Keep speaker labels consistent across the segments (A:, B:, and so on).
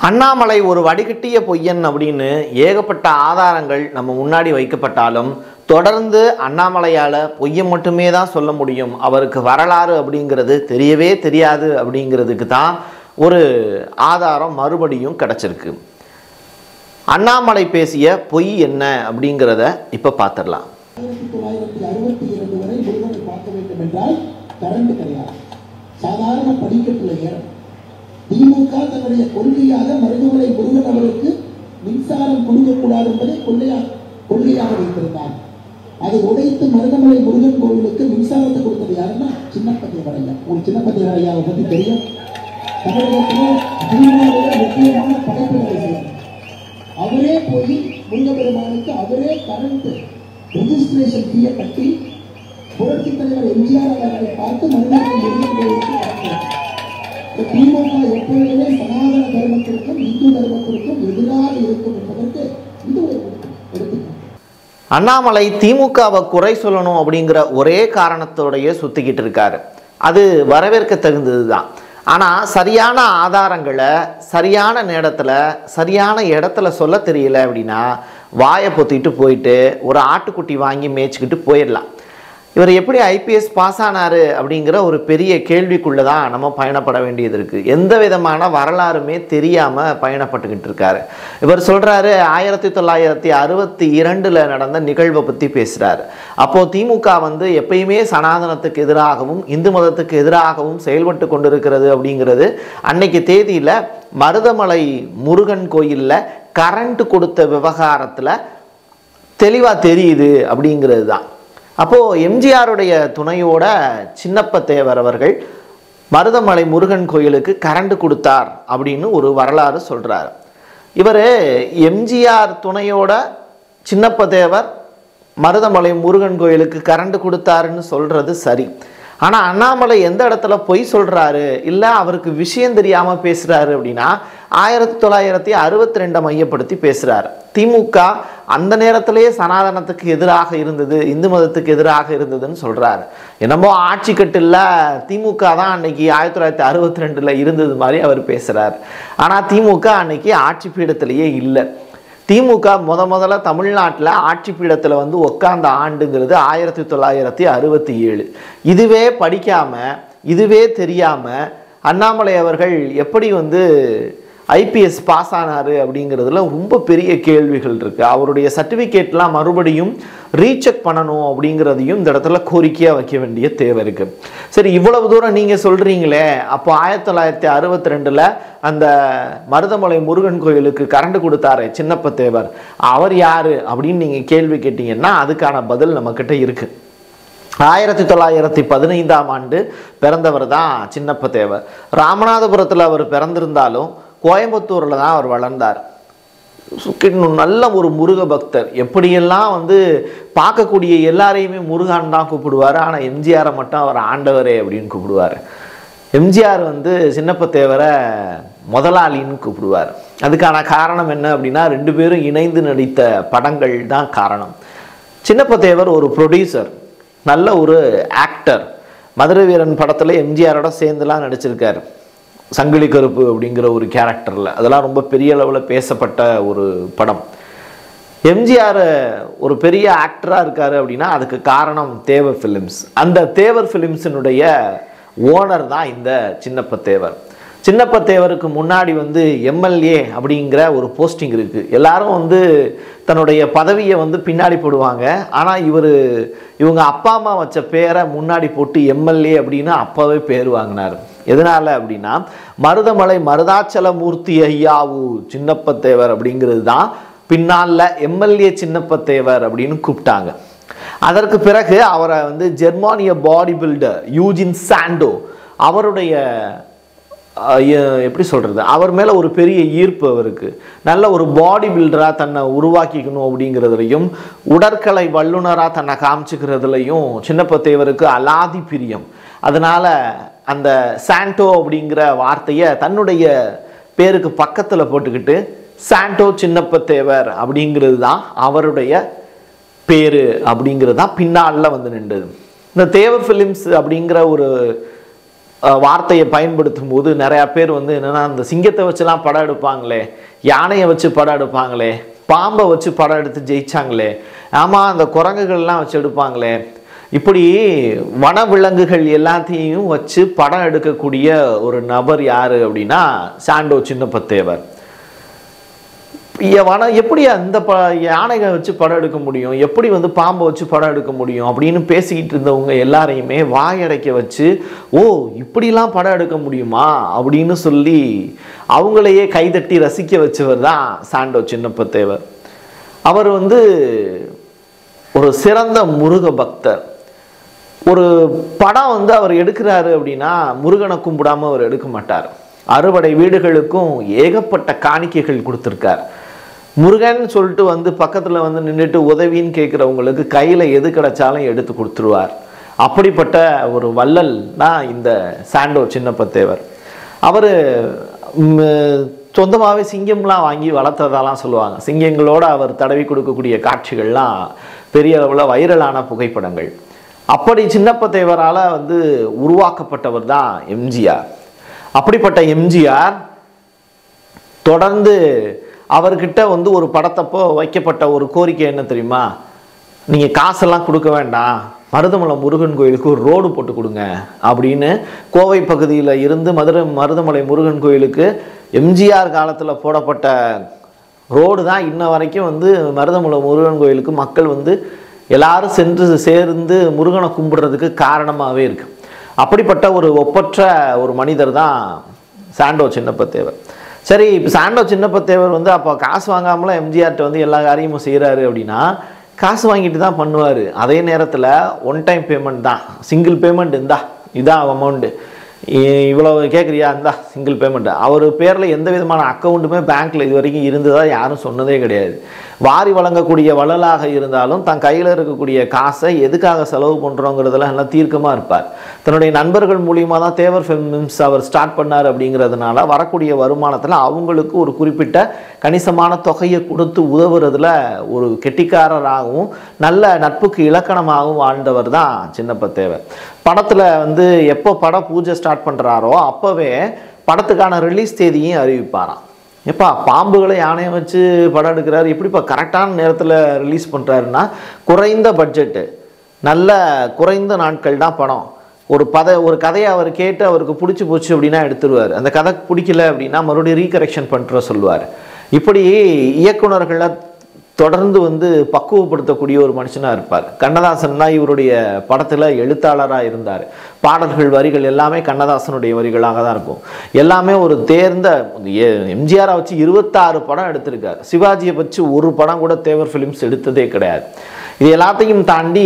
A: அண்ணாமலை ஒரு வடிகட்டிய பொய்யன் அப்படின்னு ஏகப்பட்ட ஆதாரங்கள் நம்ம முன்னாடி வைக்கப்பட்டாலும் தொடர்ந்து அண்ணாமலையால் பொய்யை மட்டுமே தான் சொல்ல முடியும் அவருக்கு வரலாறு அப்படிங்கிறது தெரியவே தெரியாது அப்படிங்கிறதுக்கு தான் ஒரு ஆதாரம் மறுபடியும் கிடச்சிருக்கு அண்ணாமலை பேசிய பொய் என்ன அப்படிங்கிறத இப்போ பார்த்துடலாம்
B: ஆயிரத்தி தொள்ளாயிரத்தி அறுபத்தி இரண்டு வரை முருகனை பார்க்க வேண்டும் என்றால் கரண்ட் கிடையாது சாதாரண படிக்கட்டுல ஏறும் திமுக தன்னுடைய கொள்கையாக மருதுமலை முருகன் அவருக்கு மின்சாரம் கொடுக்கக்கூடாது என்பதை கொள்கையாக கொள்கையாக வைத்திருந்தார் அதை உடைத்து மருதமலை முருகன் கோவிலுக்கு மின்சாரத்தை கொடுத்தது யாருன்னா சின்னப்பத்தியவரையா ஒரு சின்னப்பத்தியவரையாவை பத்தி தெரியும் தமிழகத்திலே சினிமாவிலே முக்கியமான படைப்புகளை செய்தார் அவரே போய் முருகப்பெருமானுக்கு அவரே கரண்ட் ரெஜிஸ்ட்ரேஷன் ஃபீயை கட்டி புரட்சி தலைவர் எம்ஜிஆர் அவர்களை பார்த்து மருதமலை முருகன் கோவிலுக்கு வழங்கினார். இந்த திமுக எப்பொழுதுமே சனாதன தர்மத்திற்கும் இந்து தர்மத்திற்கும் எதிராக இருக்கும் என்பதற்கு இது ஒரு எடுத்துக்காட்டு
A: அண்ணாமலை திமுகவை குறை சொல்லணும் அப்படிங்கிற ஒரே காரணத்தோடயே சுத்திக்கிட்டு இருக்காரு அது வரவேற்க தகுந்தது தான் ஆனால் சரியான ஆதாரங்களை சரியான நேரத்தில் சரியான இடத்துல சொல்ல தெரியல அப்படின்னா வாயை பொத்திட்டு போயிட்டு ஒரு ஆட்டுக்குட்டி வாங்கி மேய்ச்சிக்கிட்டு போயிடலாம் இவர் எப்படி ஐபிஎஸ் பாஸ் ஆனாரு அப்படிங்கிற ஒரு பெரிய கேள்விக்குள்ளே தான் நம்ம பயணப்பட வேண்டியது இருக்குது எந்த விதமான வரலாறுமே தெரியாமல் பயணப்பட்டுக்கிட்டு இருக்காரு இவர் சொல்கிறாரு ஆயிரத்தி தொள்ளாயிரத்தி அறுபத்தி இரண்டில் நடந்த நிகழ்வை பற்றி பேசுகிறாரு அப்போது திமுக வந்து எப்பயுமே சனாதனத்துக்கு எதிராகவும் இந்து மதத்துக்கு எதிராகவும் செயல்பட்டு கொண்டிருக்கிறது அப்படிங்கிறது அன்னைக்கு தேதியில் மருதமலை முருகன் கோயிலில் கரண்ட் கொடுத்த விவகாரத்தில் தெளிவாக தெரியுது அப்படிங்கிறது தான் அப்போது எம்ஜிஆருடைய துணையோட சின்னப்ப தேவர் அவர்கள் மருதமலை முருகன் கோயிலுக்கு கரண்ட் கொடுத்தார் அப்படின்னு ஒரு வரலாறு சொல்கிறார் இவர் எம்ஜிஆர் துணையோட சின்னப்ப தேவர் மருதமலை முருகன் கோயிலுக்கு கரண்ட் கொடுத்தாருன்னு சொல்கிறது சரி ஆனால் அண்ணாமலை எந்த இடத்துல பொய் சொல்கிறாரு இல்லை அவருக்கு விஷயம் தெரியாமல் பேசுகிறாரு அப்படின்னா ஆயிரத்தி தொள்ளாயிரத்தி அறுபத்தி ரெண்டை மையப்படுத்தி பேசுகிறார் திமுக அந்த நேரத்திலேயே சனாதனத்துக்கு எதிராக இருந்தது இந்து மதத்துக்கு எதிராக இருந்ததுன்னு சொல்கிறாரு என்னமோ ஆட்சி கட்டில் திமுக தான் அன்னைக்கு ஆயிரத்தி தொள்ளாயிரத்தி அறுபத்தி ரெண்டில் இருந்தது மாதிரி அவர் பேசுகிறார் ஆனால் திமுக அன்னைக்கு ஆட்சி பீடத்திலேயே இல்லை திமுக முத முதல்ல தமிழ்நாட்டில் ஆட்சி பீடத்தில் வந்து உட்கார்ந்த ஆண்டுங்கிறது ஆயிரத்தி தொள்ளாயிரத்தி அறுபத்தி ஏழு இதுவே படிக்காமல் இதுவே தெரியாமல் அண்ணாமலை அவர்கள் எப்படி வந்து ஐபிஎஸ் பாஸ் ஆனார் அப்படிங்கிறதுல ரொம்ப பெரிய கேள்விகள் இருக்குது அவருடைய சர்டிஃபிகேட்லாம் மறுபடியும் ரீசெக் பண்ணணும் அப்படிங்கிறதையும் இந்த இடத்துல கோரிக்கையாக வைக்க வேண்டிய தேவை இருக்குது சரி இவ்வளவு தூரம் நீங்கள் சொல்கிறீங்களே அப்போ ஆயிரத்தி தொள்ளாயிரத்தி அறுபத்தி ரெண்டில் அந்த மருதமலை முருகன் கோயிலுக்கு கரண்ட் கொடுத்தாரு சின்னப்ப தேவர் அவர் யார் அப்படின்னு நீங்கள் கேள்வி கேட்டீங்கன்னா அதுக்கான பதில் நம்மக்கிட்ட இருக்குது ஆயிரத்தி தொள்ளாயிரத்தி பதினைந்தாம் ஆண்டு பிறந்தவர் தான் சின்னப்ப தேவர் ராமநாதபுரத்தில் அவர் பிறந்திருந்தாலும் கோயம்புத்தூரில் தான் அவர் வளர்ந்தார் சுக்கின்னு நல்ல ஒரு முருக பக்தர் எப்படியெல்லாம் வந்து பார்க்கக்கூடிய எல்லாரையுமே முருகான் தான் கூப்பிடுவார் ஆனால் எம்ஜிஆரை மட்டும் அவர் ஆண்டவரே அப்படின்னு கூப்பிடுவார் எம்ஜிஆர் வந்து சின்னப்ப தேவரை முதலாளின்னு கூப்பிடுவார் அதுக்கான காரணம் என்ன அப்படின்னா ரெண்டு பேரும் இணைந்து நடித்த படங்கள் தான் காரணம் சின்னப்ப தேவர் ஒரு ப்ரொடியூசர் நல்ல ஒரு ஆக்டர் மதுரை வீரன் படத்தில் எம்ஜிஆரோட சேர்ந்துலாம் நடிச்சிருக்காரு சங்கிலி கருப்பு அப்படிங்கிற ஒரு கேரக்டரில் அதெல்லாம் ரொம்ப பெரிய அளவில் பேசப்பட்ட ஒரு படம் எம்ஜிஆர் ஒரு பெரிய ஆக்டராக இருக்காரு அப்படின்னா அதுக்கு காரணம் தேவர் ஃபிலிம்ஸ் அந்த தேவர் ஃபிலிம்ஸினுடைய ஓனர் தான் இந்த சின்னப்ப தேவர் சின்னப்ப தேவருக்கு முன்னாடி வந்து எம்எல்ஏ அப்படிங்கிற ஒரு போஸ்டிங் இருக்குது எல்லாரும் வந்து தன்னுடைய பதவியை வந்து பின்னாடி போடுவாங்க ஆனால் இவர் இவங்க அப்பா அம்மா வச்ச பேரை முன்னாடி போட்டு எம்எல்ஏ அப்படின்னு அப்போவே பேர் வாங்கினார் எதனால் அப்படின்னா மருதமலை மருதாச்சலமூர்த்தி ஐயாவு சின்னப்ப தேவர் அப்படிங்கிறது தான் பின்னால் எம்எல்ஏ சின்னப்ப தேவர் அப்படின்னு கூப்பிட்டாங்க அதற்கு பிறகு அவரை வந்து ஜெர்மானிய பாடி பில்டர் யூஜின் சாண்டோ அவருடைய அஹ், எ- எப்படி சொல்கிறது அவர் மேலே ஒரு பெரிய ஈர்ப்பு அவருக்கு நல்ல ஒரு பாடி பில்டராக தன்னை உருவாக்கிக்கணும் அப்படிங்கிறதுலையும் உடற்கலை வல்லுனராக தன்னை காமிச்சுக்கிறதுலையும் சின்னப்ப தேவருக்கு அலாதி பிரியம் அதனால் அந்த சாண்டோ அப்படிங்கிற வார்த்தையை தன்னுடைய பேருக்கு பக்கத்தில் போட்டுக்கிட்டு சாண்டோ சின்னப்ப தேவர் அப்படிங்கிறது தான் அவருடைய பேர் அப்படிங்கிறது தான் பின்னாளில் வந்து நின்றது இந்த தேவர் ஃபிலிம்ஸ் அப்படிங்கிற ஒரு அஹ், வார்த்தையை பயன்படுத்தும் போது நிறையா பேர் வந்து என்னன்னா அந்த சிங்கத்தை வச்சுலாம் படம் எடுப்பாங்களே யானையை வச்சு படம் எடுப்பாங்களே பாம்பை வச்சு படம் எடுத்து ஜெயிச்சாங்களே ஆமாம் அந்த குரங்குகள்லாம் வச்சு எடுப்பாங்களே இப்படி வனவிலங்குகள் எல்லாத்தையும் வச்சு படம் எடுக்கக்கூடிய ஒரு நபர் யாரு அப்படின்னா சாண்டோ சின்னப்பத்தேவர் இ- வன எப்படி அந்த ப யானைகளை வச்சு படம் எடுக்க முடியும் எப்படி வந்து பாம்பை வச்சு படம் எடுக்க முடியும் அப்படின்னு பேசிக்கிட்டு இருந்தவங்க எல்லாரையுமே வாயடைக்க வச்சு ஓ இப்படிலாம் படம் எடுக்க முடியுமா அப்படின்னு சொல்லி அவங்களையே கைதட்டி ரசிக்க வச்சவர் தான் சாண்டோ சின்னப்பத்தேவர் அவர் வந்து ஒரு சிறந்த முருக பக்தர் ஒரு படம் வந்து அவர் எடுக்கிறாரு அப்படின்னா முருகனை கும்பிடாம அவர் எடுக்க மாட்டார் அறுபடை வீடுகளுக்கும் ஏகப்பட்ட காணிக்கைகள் கொடுத்துருக்கார் முருகன் சொல்லிட்டு வந்து பக்கத்துல வந்து நின்றுட்டு உதவின்னு கேட்குறவங்களுக்கு கையில எது கிடைச்சாலும் எடுத்து கொடுத்துருவார் அப்படிப்பட்ட ஒரு வள்ளல் தான் இந்த சாண்டோ சின்னப்பத்தேவர் அவர் சொந்தமாகவே சிங்கம்லாம் வாங்கி வளர்த்ததாலாம் சொல்லுவாங்க சிங்கங்களோட அவர் தடவி கொடுக்கக்கூடிய காட்சிகள்லாம் பெரிய அளவில் வைரலான புகைப்படங்கள் அப்படி சின்னப்பத்தேவரால் வந்து உருவாக்கப்பட்டவர் தான் எம்ஜிஆர் அப்படிப்பட்ட எம்ஜிஆர் தொடர்ந்து அவர்கிட்ட வந்து ஒரு படத்தப்போ வைக்கப்பட்ட ஒரு கோரிக்கை என்ன தெரியுமா நீங்கள் காசெல்லாம் கொடுக்க வேண்டாம் மருதமலை முருகன் கோயிலுக்கு ஒரு ரோடு போட்டு கொடுங்க அப்படின்னு கோவை பகுதியில் இருந்து மதுரை மருதமலை முருகன் கோயிலுக்கு எம்ஜிஆர் காலத்தில் போடப்பட்ட ரோடு தான் இன்ன வரைக்கும் வந்து மருதமலை முருகன் கோயிலுக்கு மக்கள் வந்து எல்லாரும் சென்று சேர்ந்து முருகனை கும்பிடுறதுக்கு காரணமாகவே இருக்கு அப்படிப்பட்ட ஒரு ஒப்பற்ற ஒரு மனிதர் தான் சாண்டோ சின்னப்பத்தேவர் சரி இப்போ சாண்டோ சின்னப்பத்தேவர் வந்து அப்போ காசு வாங்காமலாம் எம்ஜிஆர்ட்ட வந்து எல்லா காரியமும் செய்கிறாரு அப்படின்னா காசு வாங்கிட்டு தான் பண்ணுவார் அதே நேரத்தில் ஒன் டைம் பேமெண்ட் தான் சிங்கிள் பேமெண்ட் இந்தா இதான் அமௌண்ட்டு இவ்வளோ கேட்குறியா இந்தா சிங்கிள் பேமெண்ட் அவர் பேரில் எந்த விதமான அக்கௌண்ட்டுமே பேங்க்கில் இது வரைக்கும் இருந்ததா யாரும் சொன்னதே கிடையாது வாரி வழங்கக்கூடிய வள்ளலாக இருந்தாலும் தன் கையில் இருக்கக்கூடிய காசை எதுக்காக செலவு பண்ணுறோங்கிறதுல எல்லாம் தீர்க்கமாக இருப்பார் தன்னுடைய நண்பர்கள் மூலியமாக தான் தேவர் ஃபிலிம்ஸ் அவர் ஸ்டார்ட் பண்ணார் அப்படிங்கிறதுனால வரக்கூடிய வருமானத்தில் அவங்களுக்கு ஒரு குறிப்பிட்ட கணிசமான தொகையை கொடுத்து உதவுறதுல ஒரு கெட்டிக்காரராகவும் நல்ல நட்புக்கு இலக்கணமாகவும் வாழ்ந்தவர் தான் சின்னப்பத்தேவர் படத்தில் வந்து எப்போ பட பூஜை ஸ்டார்ட் பண்ணுறாரோ அப்போவே படத்துக்கான ரிலீஸ் தேதியும் அறிவிப்பாராம் எப்பா பாம்புகளை யானையை வச்சு படம் எடுக்கிறாரு எப்படிப்பா கரெக்டான நேரத்தில் ரிலீஸ் பண்ணுறாருன்னா குறைந்த பட்ஜெட்டு நல்ல குறைந்த நாட்கள் தான் படம் ஒரு பத ஒரு கதையை அவர் கேட்டு அவருக்கு பிடிச்சி போச்சு அப்படின்னா எடுத்துருவார் அந்த கதை பிடிக்கல அப்படின்னா மறுபடியும் ரீகரெக்ஷன் பண்ணுற சொல்லுவார் இப்படி இயக்குனர்களை தொடர்ந்து வந்து பக்குவப்படுத்தக்கூடிய ஒரு மனுஷனாக இருப்பார் கண்ணதாசன் தான் இவருடைய படத்தில் எழுத்தாளராக இருந்தார் பாடல்கள் வரிகள் எல்லாமே கண்ணதாசனுடைய வரிகளாக தான் இருக்கும் எல்லாமே ஒரு தேர்ந்த எம்ஜிஆரை வச்சு இருபத்தாறு படம் எடுத்திருக்கார் சிவாஜியை வச்சு ஒரு படம் கூட தேவர் ஃபிலிம்ஸ் எடுத்ததே கிடையாது இது எல்லாத்தையும் தாண்டி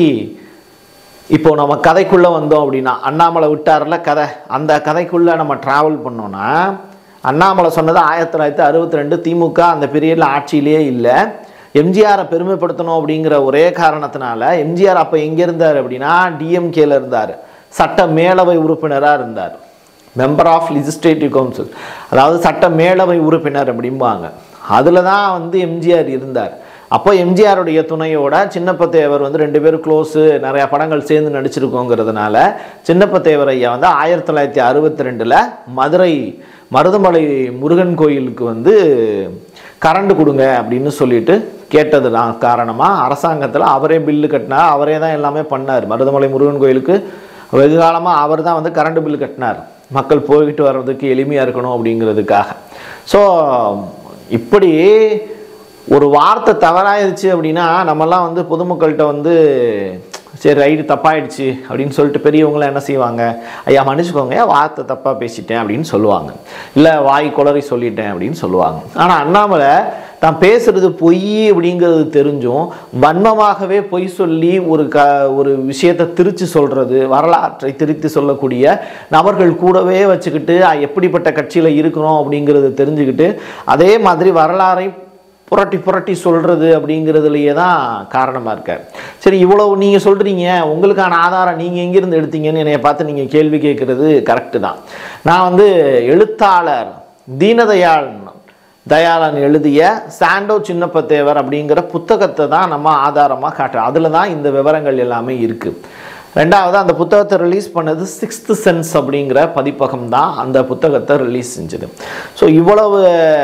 A: இப்போ நம்ம கதைக்குள்ளே வந்தோம் அப்படின்னா அண்ணாமலை விட்டார்ல கதை அந்த கதைக்குள்ளே நம்ம ட்ராவல் பண்ணோன்னா அண்ணாமலை சொன்னது ஆயிரத்தி தொள்ளாயிரத்தி அறுபத்தி ரெண்டு திமுக அந்த பீரியடில் ஆட்சியிலேயே இல்லை எம்ஜிஆரை பெருமைப்படுத்தணும் அப்படிங்கிற ஒரே காரணத்தினால எம்ஜிஆர் அப்போ எங்கே இருந்தார் அப்படின்னா டிஎம்கேல இருந்தார் சட்ட மேலவை உறுப்பினராக இருந்தார் மெம்பர் ஆஃப் லெஜிஸ்லேட்டிவ் கவுன்சில் அதாவது சட்ட மேலவை உறுப்பினர் அப்படிம்பாங்க அதில் தான் வந்து எம்ஜிஆர் இருந்தார் அப்போ எம்ஜிஆருடைய துணையோட சின்னப்பத்தேவர் வந்து ரெண்டு பேரும் க்ளோஸு நிறையா படங்கள் சேர்ந்து நடிச்சிருக்கோங்கிறதுனால சின்னப்பத்தேவர் ஐயா வந்து ஆயிரத்தி தொள்ளாயிரத்தி அறுபத்தி ரெண்டில் மதுரை மருதமலை முருகன் கோயிலுக்கு வந்து கரண்ட் கொடுங்க அப்படின்னு சொல்லிட்டு கேட்டது தான் காரணமாக அரசாங்கத்தில் அவரே பில்லு கட்டினார் அவரே தான் எல்லாமே பண்ணார் மருதமலை முருகன் கோயிலுக்கு வெகு காலமாக அவர் தான் வந்து கரண்ட் பில்லு கட்டினார் மக்கள் போய்கிட்டு வர்றதுக்கு எளிமையாக இருக்கணும் அப்படிங்கிறதுக்காக ஸோ இப்படி ஒரு வார்த்தை தவறாயிருச்சு அப்படின்னா நம்மலாம் வந்து பொதுமக்கள்கிட்ட வந்து சரி ரைட்டு தப்பாயிடுச்சு அப்படின்னு சொல்லிட்டு பெரியவங்களாம் என்ன செய்வாங்க ஐயா மன்னிச்சுக்கோங்க வார்த்தை தப்பாக பேசிட்டேன் அப்படின்னு சொல்லுவாங்க இல்லை வாய் குளறி சொல்லிட்டேன் அப்படின்னு சொல்லுவாங்க ஆனால் அண்ணாமலை தான் பேசுறது பொய் அப்படிங்கிறது தெரிஞ்சும் வன்மமாகவே பொய் சொல்லி ஒரு க ஒரு விஷயத்தை திரிச்சு சொல்றது வரலாற்றை திரித்து சொல்லக்கூடிய நபர்கள் கூடவே வச்சுக்கிட்டு அஹ், எப்படிப்பட்ட கட்சியில் இருக்கிறோம் அப்படிங்கிறத தெரிஞ்சுக்கிட்டு அதே மாதிரி வரலாறை புரட்டி புரட்டி சொல்கிறது அப்படிங்கிறதுலையே தான் காரணமாக இருக்கார் சரி இவ்வளவு நீங்கள் சொல்கிறீங்க உங்களுக்கான ஆதாரம் நீங்கள் எங்கேருந்து எடுத்தீங்கன்னு என்னைய பார்த்து நீங்கள் கேள்வி கேட்குறது கரெக்டு தான் நான் வந்து எழுத்தாளர் தீனதயாள் தயாளன் எழுதிய சாண்டோ சின்னப்பத்தேவர் அப்படிங்கிற புத்தகத்தை தான் நம்ம ஆதாரமாக காட்டுறோம் அதில் தான் இந்த விவரங்கள் எல்லாமே இருக்குது ரெண்டாவது அந்த புத்தகத்தை ரிலீஸ் பண்ணது சிக்ஸ்த் சென்ஸ் அப்படிங்கிற பதிப்பகம் தான் அந்த புத்தகத்தை ரிலீஸ் செஞ்சது ஸோ இவ்வளவு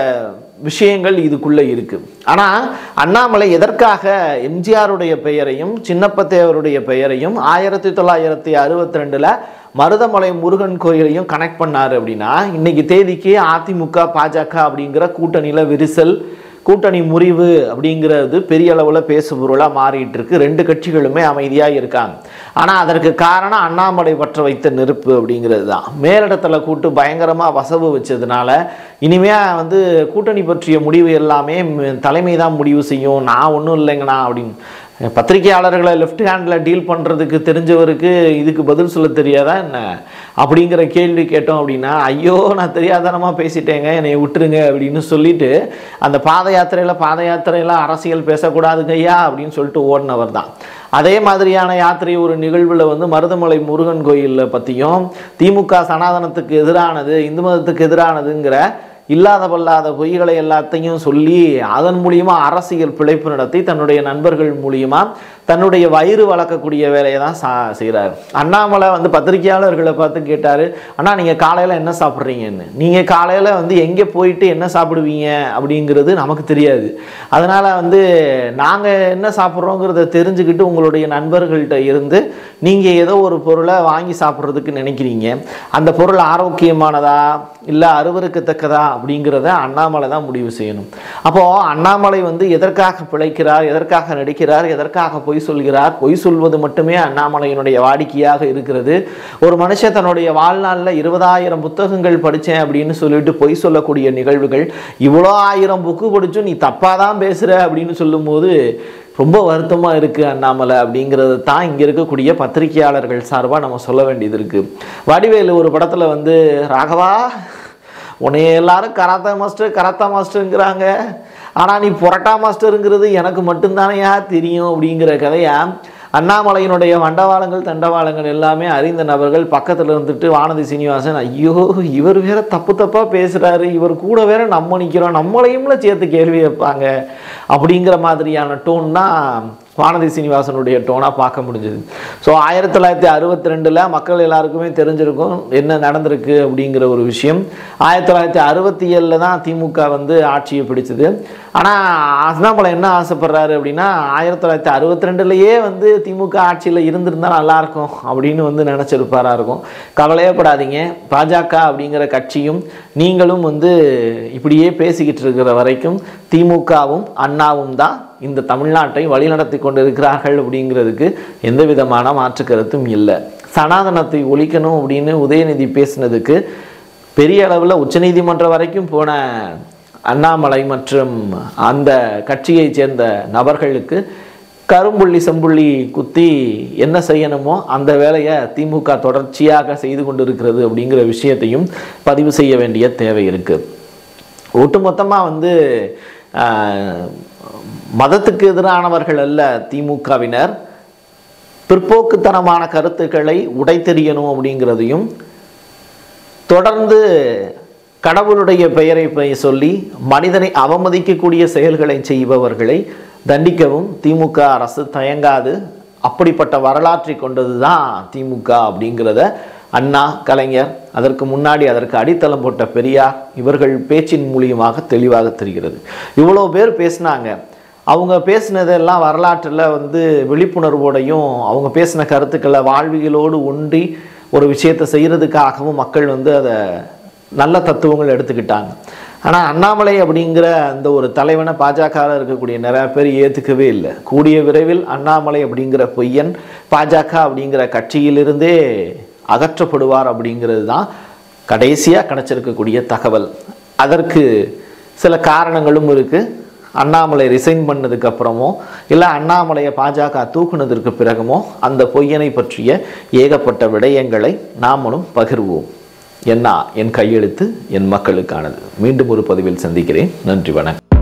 A: விஷயங்கள் இதுக்குள்ளே இருக்குது ஆனால் அண்ணாமலை எதற்காக எம்ஜிஆருடைய பெயரையும் சின்னப்பத்தேவருடைய பெயரையும் ஆயிரத்தி தொள்ளாயிரத்தி அறுபத்தி ரெண்டில் மருதமலை முருகன் கோயிலையும் கனெக்ட் பண்ணார் அப்படின்னா இன்னைக்கு தேதிக்கு அதிமுக பாஜக அப்படிங்கிற கூட்டணியில் விரிசல் கூட்டணி முறிவு அப்படிங்கிறது பெரிய அளவில் பேசுபொருளாக மாறிட்டு இருக்கு ரெண்டு கட்சிகளுமே அமைதியாக இருக்காங்க ஆனால் அதற்கு காரணம் அண்ணாமலை பற்ற வைத்த நெருப்பு அப்படிங்கிறது தான் மேலிடத்துல கூட்டு பயங்கரமாக வசவு வச்சதுனால இனிமே வந்து கூட்டணி பற்றிய முடிவு எல்லாமே ம், தலைமை தான் முடிவு செய்யும் நான் ஒன்றும் இல்லைங்கண்ணா அப்படின்னு பத்திரிகையாளர்களை லெஃப்ட் ஹேண்டில் டீல் பண்ணுறதுக்கு தெரிஞ்சவருக்கு இதுக்கு பதில் சொல்ல தெரியாதா என்ன அப்படிங்கிற கேள்வி கேட்டோம் அப்படின்னா ஐயோ நான் தெரியாதனமாக பேசிட்டேங்க என்னை விட்டுருங்க அப்படின்னு சொல்லிட்டு அந்த பாத யாத்திரையில் பாத யாத்திரையில் அரசியல் பேசக்கூடாதுங்க ஐயா அப்படின்னு சொல்லிட்டு ஓடினவர் தான் அதே மாதிரியான யாத்திரை ஒரு நிகழ்வில் வந்து மருதமலை முருகன் கோயிலில் பற்றியும் திமுக சனாதனத்துக்கு எதிரானது இந்து மதத்துக்கு எதிரானதுங்கிற இல்லாத பொல்லாத பொய்களை எல்லாத்தையும் சொல்லி அதன் மூலியமா அரசியல் பிழைப்பு நடத்தி தன்னுடைய நண்பர்கள் மூலியமா தன்னுடைய வயிறு வளர்க்கக்கூடிய வேலையை தான் சா செய்கிறார் அண்ணாமலை வந்து பத்திரிகையாளர்களை பார்த்து கேட்டார் அண்ணா நீங்கள் காலையில் என்ன சாப்பிட்றீங்கன்னு நீங்கள் காலையில் வந்து எங்கே போயிட்டு என்ன சாப்பிடுவீங்க அப்படிங்கிறது நமக்கு தெரியாது அதனால் வந்து நாங்கள் என்ன சாப்பிட்றோங்கிறத தெரிஞ்சுக்கிட்டு உங்களுடைய நண்பர்கள்ட்ட இருந்து நீங்கள் ஏதோ ஒரு பொருளை வாங்கி சாப்பிட்றதுக்கு நினைக்கிறீங்க அந்த பொருள் ஆரோக்கியமானதா இல்லை அருவருக்கத்தக்கதா அப்படிங்கிறத அண்ணாமலை தான் முடிவு செய்யணும் அப்போது அண்ணாமலை வந்து எதற்காக பிழைக்கிறார் எதற்காக நடிக்கிறார் எதற்காக பொய் சொல்கிறார் பொய் சொல்வது மட்டுமே அண்ணாமலையினுடைய வாடிக்கையாக இருக்கிறது ஒரு மனுஷன் தன்னுடைய வாழ்நாளில் இருபதாயிரம் புத்தகங்கள் படித்தேன் அப்படின்னு சொல்லிட்டு பொய் சொல்லக்கூடிய நிகழ்வுகள் இவ்வளோ ஆயிரம் புக்கு படிச்சும் நீ தப்பாக தான் பேசுகிற அப்படின்னு சொல்லும்போது ரொம்ப வருத்தமாக இருக்குது அண்ணாமலை அப்படிங்கிறது தான் இங்கே இருக்கக்கூடிய பத்திரிகையாளர்கள் சார்பாக நம்ம சொல்ல வேண்டியது இருக்குது வடிவேலு ஒரு படத்தில் வந்து ராகவா உன்னைய எல்லாரும் கராத்தா மாஸ்டர் கராத்தா மாஸ்டருங்கிறாங்க ஆனால் நீ புரட்டா மாஸ்டருங்கிறது எனக்கு மட்டும்தானையா தெரியும் அப்படிங்கிற கதையை அண்ணாமலையினுடைய வண்டவாளங்கள் தண்டவாளங்கள் எல்லாமே அறிந்த நபர்கள் பக்கத்தில் இருந்துட்டு வானதி சீனிவாசன் ஐயோ இவர் வேற தப்பு தப்பாக பேசுகிறாரு இவர் கூட வேற நம்ம நிற்கிறோம் நம்மளையும்ல சேர்த்து கேள்வி வைப்பாங்க அப்படிங்கிற மாதிரியான டோன் தான் வானதி சீனிவாசனுடைய டோனாக பார்க்க முடிஞ்சது ஸோ ஆயிரத்தி தொள்ளாயிரத்தி அறுபத்தி ரெண்டில் மக்கள் எல்லாருக்குமே தெரிஞ்சிருக்கும் என்ன நடந்திருக்கு அப்படிங்கிற ஒரு விஷயம் ஆயிரத்தி தொள்ளாயிரத்தி அறுபத்தி ஏழில் தான் திமுக வந்து ஆட்சியை பிடிச்சது ஆனால் அண்ணாமலை என்ன ஆசைப்படுறாரு அப்படின்னா ஆயிரத்தி தொள்ளாயிரத்தி அறுபத்தி ரெண்டுலேயே வந்து திமுக ஆட்சியில் இருந்திருந்தா நல்லாயிருக்கும் அப்படின்னு வந்து நினச்சிருப்பாரா இருக்கும் கவலையப்படாதீங்க பாஜக அப்படிங்கிற கட்சியும் நீங்களும் வந்து இப்படியே பேசிக்கிட்டு இருக்கிற வரைக்கும் திமுகவும் அண்ணாவும் தான் இந்த தமிழ்நாட்டை வழிநடத்தி கொண்டு இருக்கிறார்கள் அப்படிங்கிறதுக்கு எந்த விதமான மாற்று கருத்தும் இல்லை சனாதனத்தை ஒழிக்கணும் அப்படின்னு உதயநிதி பேசினதுக்கு பெரிய அளவில் உச்சநீதிமன்றம் வரைக்கும் போன அண்ணாமலை மற்றும் அந்த கட்சியைச் சேர்ந்த நபர்களுக்கு கரும்புள்ளி செம்புள்ளி குத்தி என்ன செய்யணுமோ அந்த வேலையை திமுக தொடர்ச்சியாக செய்து கொண்டிருக்கிறது அப்படிங்கிற விஷயத்தையும் பதிவு செய்ய வேண்டிய தேவை இருக்குது ஒட்டுமொத்தமாக வந்து ஆஹ், மதத்துக்கு எதிரானவர்கள் அல்ல திமுகவினர் பிற்போக்குத்தனமான கருத்துக்களை உடைத்தெறியணும் அப்படிங்கிறதையும் தொடர்ந்து கடவுளுடைய பெயரை பெ- சொல்லி மனிதனை அவமதிக்கக்கூடிய செயல்களை செய்பவர்களை தண்டிக்கவும் திமுக அரசு தயங்காது அப்படிப்பட்ட வரலாற்றை கொண்டது தான் திமுக அப்படிங்கிறத அண்ணா கலைஞர் அதற்கு முன்னாடி அதற்கு அடித்தளம் போட்ட பெரியார் இவர்கள் பேச்சின் மூலியமாக தெளிவாக தெரிகிறது இவ்வளோ பேர் பேசினாங்க அவங்க பேசினதெல்லாம் வரலாற்றில் வந்து விழிப்புணர்வோடையும் அவங்க பேசின கருத்துக்களை வாழ்வியலோடு ஒன்றி ஒரு விஷயத்தை செய்கிறதுக்காகவும் மக்கள் வந்து அதை நல்ல தத்துவங்கள் எடுத்துக்கிட்டாங்க ஆனால் அண்ணாமலை அப்படிங்கிற அந்த ஒரு தலைவனை பாஜகவில் இருக்கக்கூடிய நிறைய பேர் ஏற்றுக்கவே இல்லை கூடிய விரைவில் அண்ணாமலை அப்படிங்கிற பொய்யன் பாஜக அப்படிங்கிற கட்சியிலிருந்தே அகற்றப்படுவார் அப்படிங்கிறது தான் கடைசியாக கிடைச்சிருக்கக்கூடிய தகவல் அதற்கு சில காரணங்களும் இருக்குது அண்ணாமலை ரிசைன் பண்ணதுக்கு அப்புறமோ இல்லை அண்ணாமலையை பாஜக தூக்குனதற்கு பிறகுமோ அந்த பொய்யனை பற்றிய ஏகப்பட்ட விடயங்களை நாமளும் பகிர்வோம் என்ன என் கையெழுத்து என் மக்களுக்கானது மீண்டும் ஒரு பதிவில் சந்திக்கிறேன் நன்றி வணக்கம்